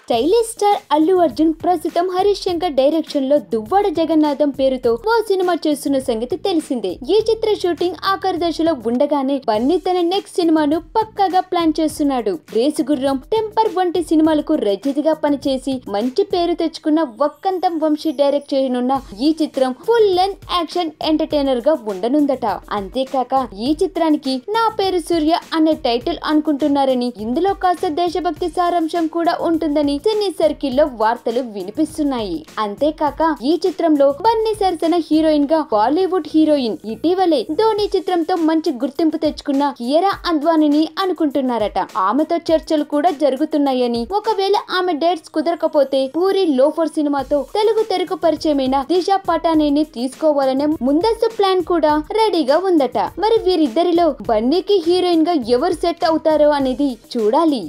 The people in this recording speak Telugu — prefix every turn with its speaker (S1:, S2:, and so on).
S1: స్టైలిష్ స్టార్ అల్లు అర్జున్ ప్రస్తుతం హరీష్ శంకర్ డైరెక్షన్ లో దువ్వాడ జగన్నాథం పేరుతో ఓ సినిమా చేస్తున్న సంగతి తెలిసిందే ఈ చిత్ర షూటింగ్ ఆఖరి దశలో ఉండగానే బన్నీ తన నెక్స్ట్ సినిమాను పక్కాగా ప్లాన్ చేస్తున్నాడు రేసుగుర్రం టెంపర్ వంటి సినిమాలకు రచయితగా పనిచేసి మంచి పేరు తెచ్చుకున్న వక్కంతం వంశీ డైరెక్ట్ చేయనున్న ఈ చిత్రం ఫుల్ లెంత్ యాక్షన్ ఎంటర్టైనర్ గా ఉండనుందట అంతేకాక ఈ చిత్రానికి నా పేరు సూర్య అనే టైటిల్ అనుకుంటున్నారని ఇందులో కాస్త దేశభక్తి సారాంశం కూడా ఉంటుందని సినీ సర్కిల్ లో వార్తలు వినిపిస్తున్నాయి అంతేకాక ఈ చిత్రంలో బన్నీ సరసన హీరోయిన్ గా బాలీవుడ్ హీరోయిన్ ఇటీవలే ధోని చిత్రంతో మంచి గుర్తింపు తెచ్చుకున్న కియరా అద్వానిని అనుకుంటున్నారట ఆమెతో చర్చలు కూడా జరుగుతున్నాయని ఒకవేళ ఆమె డేట్స్ కుదరకపోతే పూరి లోఫర్ సినిమాతో తెలుగు తెరకు పరిచయమైన దిశా పటానీని తీసుకోవాలనే ముందస్తు ప్లాన్ కూడా రెడీగా ఉందట మరి వీరిద్దరిలో బన్నీకి హీరోయిన్ గా ఎవరు సెట్ అవుతారో అనేది చూడాలి